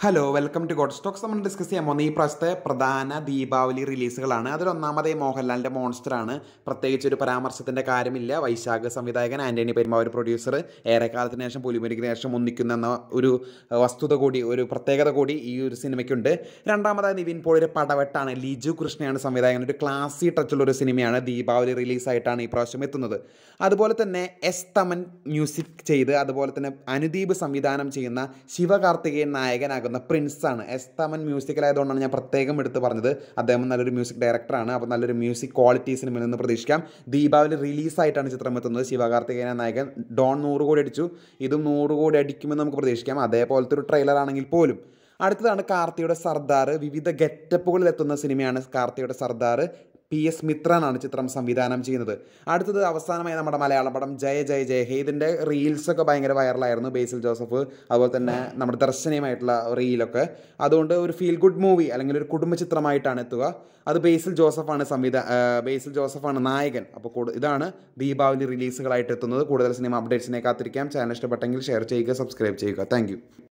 hello welcome to god stocks നമ്മൾ discuss ചെയ്യാൻ പോകുന്ന ഈ പ്രാവശ്യത്തെ പ്രധാന ദീപാവലി റിലീസുകളാണ് അതിലൊന്നാമതേ മോഹൻലാലിൻ്റെ മോൺസ്റ്ററാണ് പ്രത്യേകിച്ച് ഒരു പരാമർശത്തിൻ്റെ കാര്യമില്ല വൈശാഖ സംവിധായകൻ ആൻ്റണി പെരുമാവൂർ പ്രൊഡ്യൂസർ ഏറെക്കാലത്തിന് ശേഷം പുലിമുരിക്കിന് ശേഷം ഒന്നിക്കുന്ന എന്ന ഒരു അഹ്, വസ്തുത കൂടി ഒരു പ്രത്യേകത കൂടി ഈ ഒരു സിനിമയ്ക്കുണ്ട് രണ്ടാമതായി നിവിൻ പോളിയുടെ പടവെട്ടാണ് ലിജു കൃഷ്ണയാണ് സംവിധായകൻ ഒരു ക്ലാസി ടച്ചുള്ള ഒരു സിനിമയാണ് ദീപാവലി റിലീസായിട്ടാണ് ഈ പ്രാവശ്യം എത്തുന്നത് അതുപോലെ തന്നെ എസ് തമൻ മ്യൂസിക് ചെയ്ത് അതുപോലെ തന്നെ അനുദീപ് സംവിധാനം ചെയ്യുന്ന ശിവകാർത്തികേയൻ നായകനാകുന്ന പ്രിൻസ് ആണ് എസ് തമൻ മ്യൂസിക്കലായതുകൊണ്ടാണ് ഞാൻ പ്രത്യേകം എടുത്ത് പറഞ്ഞത് അദ്ദേഹം നല്ലൊരു മ്യൂസിക് ഡയറക്ടറാണ് അപ്പോൾ നല്ലൊരു മ്യൂസിക് ക്വാളിറ്റി സിനിമയിൽ നിന്ന് പ്രതീക്ഷിക്കാം ദീപാവലി റിലീസായിട്ടാണ് ചിത്രം എത്തുന്നത് ശിവകാർത്തികേയൻ നായകൻ ഡോൺ നൂറ് കോടി അടിച്ചു ഇതും നൂറ് കോടി അടിക്കുമെന്ന് നമുക്ക് പ്രതീക്ഷിക്കാം അതേപോലത്തെ ഒരു ട്രെയിലർ ആണെങ്കിൽ പോലും അടുത്തതാണ് കാർത്തിയുടെ സർദാർ വിവിധ ഗെറ്റപ്പുകളിൽ എത്തുന്ന സിനിമയാണ് കാർത്തിയുടെ സർദാർ പി എസ് മിത്രനാണ് ചിത്രം സംവിധാനം ചെയ്യുന്നത് അടുത്തത് അവസാനമായി നമ്മുടെ മലയാള പടം ജയ ജയ ജയ ഹേ ഇതിൻ്റെ റീൽസൊക്കെ ഭയങ്കര വൈറലായിരുന്നു ബേസിൽ ജോസഫ് അതുപോലെ തന്നെ നമ്മുടെ ദർശനീയമായിട്ടുള്ള റീലൊക്കെ അതുകൊണ്ട് ഒരു ഫീൽ ഗുഡ് മൂവി അല്ലെങ്കിൽ ഒരു കുടുംബ ചിത്രമായിട്ടാണ് എത്തുക അത് ബേസിൽ ജോസഫാണ് സംവിധാ ആ, ബേസിൽ ജോസഫാണ് നായകൻ അപ്പോൾ കൂടു- ഇതാണ് ദീപാവലി റിലീസുകളായിട്ട് എത്തുന്നത് കൂടുതൽ സിനിമ അപ്ഡേറ്റ്സിനെ കാത്തിരിക്കാം ചാനൽ ഇഷ്ടപ്പെട്ടെങ്കിൽ ഷെയർ ചെയ്യുക സബ്സ്ക്രൈബ് ചെയ്യുക താങ്ക്